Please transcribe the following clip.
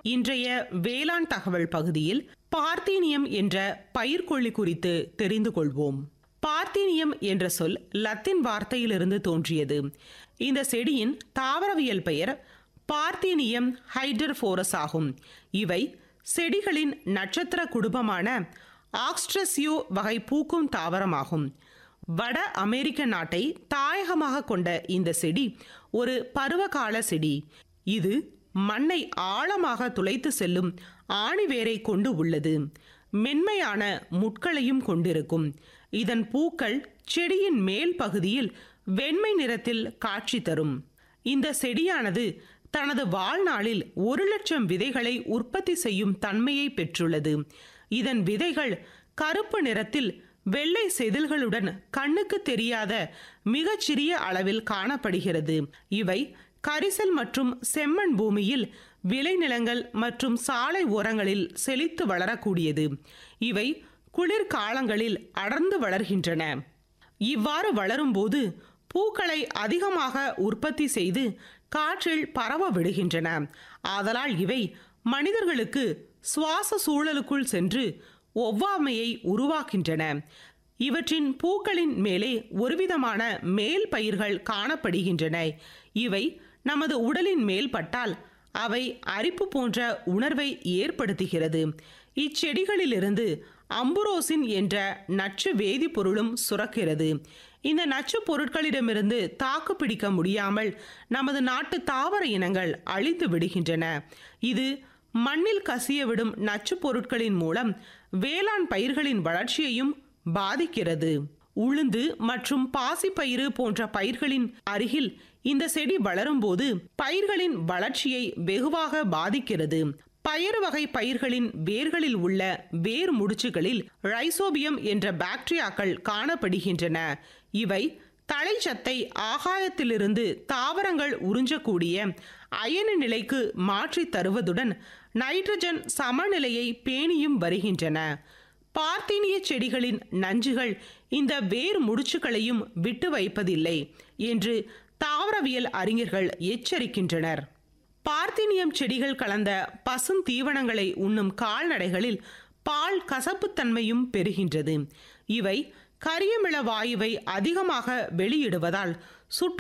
இன்றைய வேளாண் தகவல் பகுதியில் பார்த்தீனியம் என்ற பயிர்க்கொல்லி குறித்து தெரிந்து கொள்வோம் பார்த்தீனியம் என்ற சொல் லத்தீன் வார்த்தையிலிருந்து தோன்றியது இந்த செடியின் தாவரவியல் பெயர் பார்த்தீனியம் ஹைடர்ஃபோரஸ் ஆகும் இவை செடிகளின் நட்சத்திர குடும்பமான ஆக்ஸ்ட்ரசியோ வகை பூக்கும் தாவரமாகும் வட அமெரிக்க நாட்டை தாயகமாக கொண்ட இந்த செடி ஒரு பருவகால செடி இது மண்ணை ஆழமாக துளைத்து செல்லும் ஆணிவேரை கொண்டு உள்ளது மென்மையான முட்களையும் கொண்டிருக்கும் இதன் பூக்கள் செடியின் மேல் பகுதியில் வெண்மை நிறத்தில் காட்சி தரும் இந்த செடியானது தனது வாழ்நாளில் ஒரு லட்சம் விதைகளை உற்பத்தி செய்யும் தன்மையை பெற்றுள்ளது இதன் விதைகள் கருப்பு நிறத்தில் வெள்ளை செதில்களுடன் கண்ணுக்கு தெரியாத மிகச்சிறிய அளவில் காணப்படுகிறது இவை கரிசல் மற்றும் செம்மண் பூமியில் விளைநிலங்கள் மற்றும் சாலை ஓரங்களில் செழித்து வளரக்கூடியது இவை குளிர்காலங்களில் அடர்ந்து வளர்கின்றன இவ்வாறு வளரும்போது பூக்களை அதிகமாக உற்பத்தி செய்து காற்றில் பரவ விடுகின்றன ஆதலால் இவை மனிதர்களுக்கு சுவாச சூழலுக்குள் சென்று ஒவ்வாமையை உருவாக்கின்றன இவற்றின் பூக்களின் மேலே ஒருவிதமான மேல் பயிர்கள் காணப்படுகின்றன இவை நமது உடலின் மேல் பட்டால் அவை அரிப்பு போன்ற உணர்வை ஏற்படுத்துகிறது இச்செடிகளிலிருந்து அம்புரோசின் என்ற நச்சு வேதிப்பொருளும் சுரக்கிறது இந்த நச்சு பொருட்களிடமிருந்து தாக்கு பிடிக்க முடியாமல் நமது நாட்டு தாவர இனங்கள் அழித்து விடுகின்றன இது மண்ணில் கசிய விடும் நச்சு பொருட்களின் மூலம் வேளாண் பயிர்களின் வளர்ச்சியையும் பாதிக்கிறது உளுந்து மற்றும் பாசிப்பயிறு போன்ற பயிர்களின் அருகில் இந்த செடி வளரும்போது பயிர்களின் வளர்ச்சியை வெகுவாக பாதிக்கிறது பயறு வகை பயிர்களின் வேர்களில் உள்ள வேர் முடிச்சுகளில் ரைசோபியம் என்ற பாக்டீரியாக்கள் காணப்படுகின்றன இவை தழைச்சத்தை ஆகாயத்திலிருந்து தாவரங்கள் உறிஞ்சக்கூடிய அயன நிலைக்கு மாற்றி தருவதுடன் நைட்ரஜன் சமநிலையை பேணியும் வருகின்றன பார்த்தீனிய செடிகளின் நஞ்சுகள் இந்த வேர் முடிச்சுகளையும் விட்டு வைப்பதில்லை என்று தாவரவியல் அறிஞர்கள் எச்சரிக்கின்றனர் பார்த்தீனியம் செடிகள் கலந்த பசும் தீவனங்களை உண்ணும் கால்நடைகளில் பால் கசப்புத்தன்மையும் பெறுகின்றது இவை கரியமிள வாயுவை அதிகமாக வெளியிடுவதால் சுற்று